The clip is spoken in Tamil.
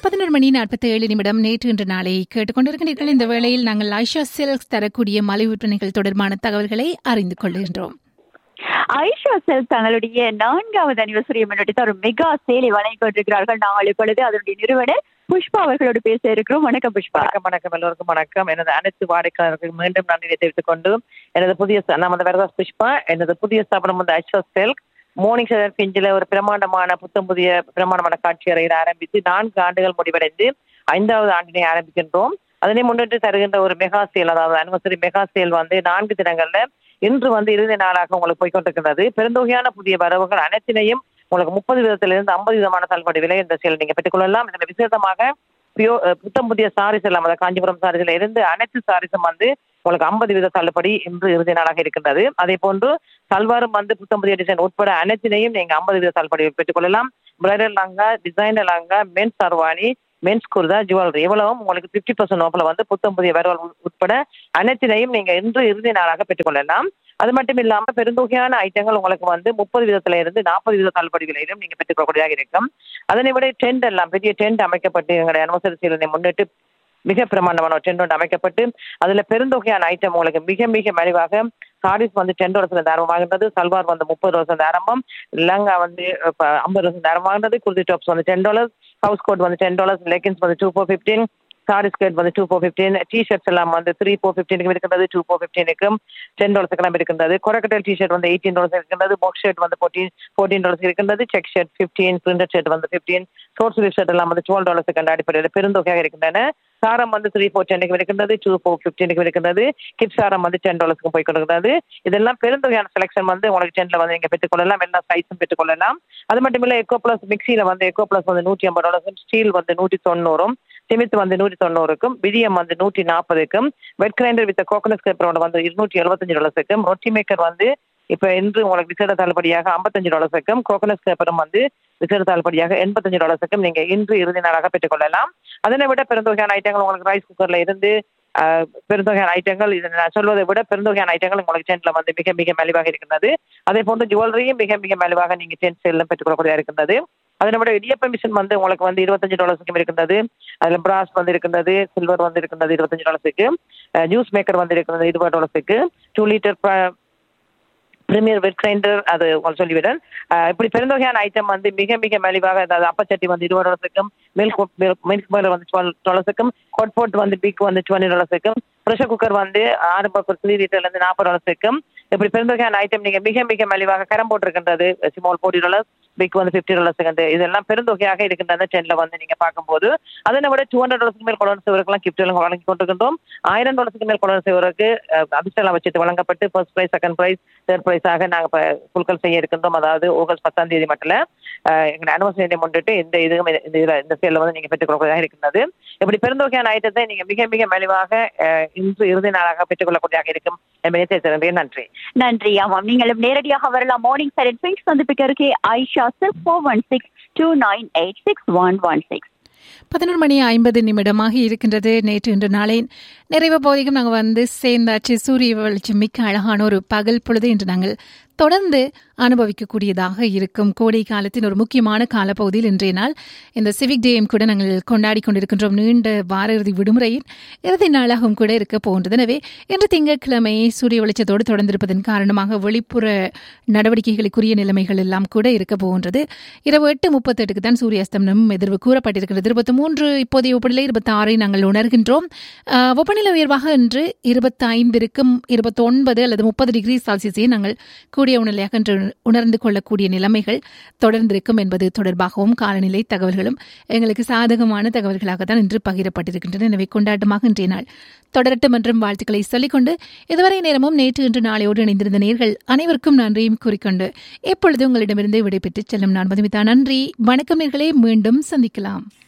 பதினொரு மணி நாற்பத்தி ஏழு நிமிடம் நேற்று இன்று நாளை கேட்டுக்கொண்டிருக்கிறீர்கள் இந்த வேளையில் நாங்கள் ஐஷா சில்க்ஸ் தரக்கூடிய மலை விற்பனைகள் தொடர்பான தகவல்களை அறிந்து கொள்கின்றோம் ஐஷா செல் தங்களுடைய நான்காவது அனிவர்சரியை முன்னிட்டு ஒரு மெகா சேலை வழங்கி கொண்டிருக்கிறார்கள் நாங்கள் இப்பொழுது அதனுடைய நிறுவனர் புஷ்பா அவர்களோடு பேச இருக்கிறோம் வணக்கம் புஷ்பா வணக்கம் வணக்கம் எல்லோருக்கும் வணக்கம் எனது அனைத்து வாடிக்கையாளர்களுக்கு மீண்டும் நன்றியை தெரிவித்துக் கொண்டு எனது புதிய ஸ்த- நான் வந்து வரதாஸ் புஷ்பா எனது புதிய ஸ்தாபனம் வந்து ஐஷா செல்க் மோர்னிங் செதர் பிஞ்சில ஒரு பிரமாண்டமான புத்தம் புதிய பிரமாண்டமான காட்சி அறையில் ஆரம்பித்து நான்கு ஆண்டுகள் முடிவடைந்து ஐந்தாவது ஆண்டினை ஆரம்பிக்கின்றோம் அதனை முன்னிட்டு தருகின்ற ஒரு மெகா சேல் அதாவது அனிவர்சரி மெகா சேல் வந்து நான்கு தினங்கள்ல இன்று வந்து இறுதி நாளாக உங்களுக்கு போய்கொண்டிருக்கின்றது பெருந்தொகையான புதிய வரவுகள் அனைத்தினையும் உங்களுக்கு முப்பது விதத்திலிருந்து ஐம்பது விதமான தள்ளுபடி விலை இந்த சேல் நீங்க பெற்றுக்கொள்ளலாம் இதுல விசேஷமாக பியோ அஹ் புத்தம் புதிய சாரீஸ் எல்லாம் அதாவது காஞ்சிபுரம் சாரீஸ்ல இருந்து அனைத்து சாரீஸும் வந்து உங்களுக்கு ஐம்பது வீத தள்ளுபடி இன்று இறுதி நாளாக இருக்கின்றது அதே போன்று சல்வாரும் வந்து புத்தம் புதிய டிசைன் உட்பட அனைத்தினையும் நீங்க ஐம்பது வீத தள்ளுபடி பெற்றுக்கொள்ளலாம் bridal lehenga designer lehenga men's sherwani men's kurta jewellery இவ்வளவும் உங்களுக்கு பிப்டி பர்சன்ட் ஆஃபில் வந்து புத்தம் புதிய வரவல் உட்பட அனைத்தினையும் நீங்க இன்று இறுதி நாளாக பெற்றுக்கொள்ளலாம் அது மட்டும் இல்லாம பெருந்தொகையான ஐட்டங்கள் உங்களுக்கு வந்து முப்பது விதத்துல இருந்து நாற்பது வித தள்ளுபடி விலையிலும் நீங்க பெற்றுக்கொள்ளக்கூடியதாக இருக்கும் அதனை விட டென்ட் எல்லாம் பெரிய டென்ட் அமைக்கப்பட்டு எங்களுடைய அனுமசரி சீலனை முன்னிட்டு மிக பிரமாண்டமான ஒரு டென்ட் ஒன்று அமைக்கப்பட்டு அதுல பெருந்தொகையான ஐட்டம் உங்களுக்கு மிக மிக மலிவாக சாரீஸ் வந்து டென் டாலர்ஸ் இருந்து ஆரம்பமாகின்றது சல்வார் வந்து முப்பது டாலர்ஸ் இருந்து ஆரம்பம் லெங்கா வந்து இப்ப ஐம்பது டாலர்ஸ் இருந்து ஆரம்பமாகின்றது குர்தி டாப்ஸ் வந்து டென் டாலர்ஸ் ஹவுஸ் கோட் வந்து டென் டாலர்ஸ் லெகின்ஸ் வந்து two for fifteen sari skirt வந்து டூ ஃபோர் ஃபிஃப்டீன் டிஷர்ட்ஸ் எல்லாம் வந்து த்ரீ ஃபோர் ஃபிஃப்டீனுக்கு இருக்கின்றது டூ ஃபோர் ஃபிஃப்டீனுக்கும் டென் டாலர்ஸ்க்கு எல்லாம் இருக்கின்றது கொரக்கட்டல் டிஷர்ட் வந்து எயிட்டீன் டாலர்ஸ் இருக்கின்றது பாக்ஸ் ஷர்ட் வந்து ஃபோர்டீன் ஃபோர்டீன் டாலர்ஸ் இருக்கின்றது check shirt fifteen printed shirt வந்து ஃபிஃப்டீன் ஷோர்ட் ஸ்லீவ் ஷர்ட் எல்லாம் வந்து டுவெல் டாலர்ஸ்க்கு அந்த அடிப்படையில் பெருந்தொகையாக இருக்கின்றன சாரம் வந்து த்ரீ ஃபோர் டென்னுக்கு இருக்கின்றது டூ ஃபோர் ஃபிஃப்டீனுக்கு இருக்கின்றது கிட் சாரம் வந்து டென் டாலர்ஸ்க்கு போய் கொடுக்கிறது இதெல்லாம் பெருந்தொகையான செலெக்ஷன் வந்து உங்களுக்கு டென்ல வந்து நீங்க பெற்றுக்கொள்ளலாம் எல்லா சைஸும் பெற்றுக்கொள்ளலாம் அது மட்டும் இல்ல எக்கோ பிளஸ் மிக்சியில வந்து எக்கோ பிளஸ் வந்து நூற்றி ஐம்பது டாலர்ஸும் ஸ்டீல் வந்து நூற்றி தொண்ணூறும் சிமித் வந்து நூற்றி தொண்ணூறுக்கும் விடியம் வந்து நூற்றி நாற்பதுக்கும் வெட் கிரைண்டர் வித் கோகனட் ஸ்கிரப்பரோட வந்து இருநூற்றி எழுபத்தஞ்சு டாலர்ஸுக்கும் ரொட்டி மேக்கர் வந்து இப்ப இன்று உங்களுக்கு விசேட தள்ளுபடியாக ஐம்பத்தஞ்சு டாலர்ஸுக்கும் கோகனட் ஸ்கிரப்பரும் வந்து விசேட தள்ளுபடியாக எண்பத்தஞ்சு டாலர்ஸுக்கும் நீங்க இன்று இறுதி நாளாக பெற்றுக்கொள்ளலாம் அதனை விட பெருந்தொகையான ஐட்டங்கள் உங்களுக்கு ரைஸ் குக்கர்ல இருந்து ஆஹ், பெருந்தொகையான ஐட்டங்கள் இது நான் சொல்வதை விட பெருந்தொகையான ஐட்டங்கள் உங்களுக்கு டென்ட்ல வந்து மிக மிக மலிவாக இருக்கின்றது அதே போன்று ஜுவல்லரியும் மிக மிக மலிவாக நீங்க டென்ட் சேல்ல பெற்றுக்கொள்ளக்கூடிய இருக்கின்றது அதனை விட இடியப்ப மிஷின் வந்து உங்களுக்கு வந்து இருபத்தஞ்சு டாலர்ஸுக்கும் இருக்கின்றது அதுல பிராஸ் வந்து இருக்கின்றது சில்வர் வந்து இருக்கின்றது இருபத்தஞ்சு டாலர்ஸுக்கு ஜூஸ் மேக்கர் வந்து இருக்கின்றது இருபது டாலர்ஸுக்கு two litre premier wet grinder அது உங்களுக்கு சொல்லிவிடன் அஹ் இப்படி பெருந்தொகையான ஐட்டம் வந்து மிக மிக மலிவாக அதாவது அப்பச்சட்டி வந்து இருபது டாலர்ஸுக்கும் மில்க் மில்க் பாய்லர் வந்து டுவெல் டாலர்ஸுக்கும் ஹாட் போட் வந்து பிக் வந்து டுவெண்ட்டி டாலர்ஸுக்கும் ப்ரெஷர் குக்கர் வந்து ஆறு பக்கம் த்ரீ லிட்டர்ல இருந்து நாற்பது டாலர்ஸுக்கும் இப்படி பெருந்தொகையான ஐட்டம் நீங்க மிக மிக மலிவாக கரம் போட்டிருக்கின்றது ஸ்மால் ஃபோர்ட்டி டாலர்ஸ் பிக் வந்து ஃபிஃப்டி டாலர்ஸுக்கு இதெல்லாம் பெருந்தொகையாக இருக்கின்றது டென்ல வந்து நீங்க பார்க்கும்போது அதனை விட டூ ஹண்ட்ரட் டாலர்ஸ்க்கு மேல் கொண்டு செய்வதற்கெல்லாம் கிஃப்ட் எல்லாம் வழங்கி கொண்டிருக்கின்றோம் ஆயிரம் டாலர்ஸ்க்கு மேல் கொண்டு செய்வதற்கு அதிர்ஷ்டம் வச்சுட்டு வழங்கப்பட்டு first prize second prize third ப்ரைஸாக நாங்கள் இப்போ குழுக்கள் செய்ய இருக்கின்றோம் அதாவது ஆகஸ்ட் பத்தாம் தேதி மட்டும் எங்கள் அனிவர்சரியை முன்னிட்டு இந்த இதுவும் இந்த இந்த இதுல- இந்த சேலில் வந்து நீங்கள் பெற்றுக்கொள்ளக்கூடியதாக இருக்கின்றது இப்படி பெருந்தொகையான ஐட்டத்தை நீங்கள் மிக மிக மலிவாக அஹ், இன்று இறுதி நாளாக பெற்றுக்கொள்ளக்கூடியதாக இருக்கும் என்பதை தெரிவித்திருக்கிறேன் நன்றி நன்றி ஆமாம் நீங்களும் நேரடியாக வரலாம் மார்னிங் சைட் பிங்க் சந்திப்புக்கு அருகே Aisha six four one six two nine eight six one one six பதினொரு மணி ஐம்பது நிமிடமாக இருக்கின்றது நேற்று இன்று நாளை நிறைவு பகுதிக்கும் நாங்கள் வந்து சேர்ந்தாச்சு சூரிய வெளிச்சம் மிக்க அழகான ஒரு பகல் பொழுது இன்று நாங்கள் தொடர்ந்து அனுபவிக்கக்கூடியதாக இருக்கும் கோடை காலத்தின் ஒரு முக்கியமான காலப்பகுதியில் இன்றைய நாள் இந்த சிவிக் டேயும் கூட நாங்கள் கொண்டாடி கொண்டிருக்கின்றோம் நீண்ட வார இறுதி விடுமுறையின் இறுதி நாளாகவும் கூட இருக்க போகின்றது எனவே இன்று திங்கட்கிழமை சூரிய வெளிச்சத்தோடு தொடர்ந்திருப்பதன் காரணமாக வெளிப்புற நடவடிக்கைகளுக்குரிய நிலைமைகள் எல்லாம் கூட இருக்க போகின்றது இரவு எட்டு முப்பத்தெட்டுக்கு தான் சூரிய அஸ்தமனம் எதிர்வு கூறப்பட்டிருக்கிறது இருபத்தி மூன்று இப்போதைய வெப்பநிலை இருபத்தி ஆறை நாங்கள் உணர்கின்றோம் ஆஹ், வெப்பநிலை உயர்வாக இன்று இருபத்தி ஐந்திற்கும் இருபத்தி ஒன்பது அல்லது முப்பது டிகிரி செல்சியஸை நாங்கள் கூடிய உணர்நிலையாக இன்று உணர்ந்து கொள்ளக்கூடிய நிலைமைகள் தொடர்ந்திருக்கும் என்பது தொடர்பாகவும் காலநிலை தகவல்களும் எங்களுக்கு சாதகமான தகவல்களாக தான் இன்று பகிரப்பட்டிருக்கின்றன எனவே கொண்டாட்டமாக இன்றைய நாள் தொடரட்டும் என்றும் வாழ்த்துக்களை சொல்லிக்கொண்டு இதுவரை நேரமும் நேற்று இன்று நாளையோடு இணைந்திருந்த நேர்கள் அனைவருக்கும் நன்றியும் கூறிக்கொண்டு எப்பொழுது உங்களிடமிருந்து விடைபெற்று செல்லும் நான் மதுமிதா நன்றி வணக்கம் நேர்களே மீண்டும் சந்திக்கலாம்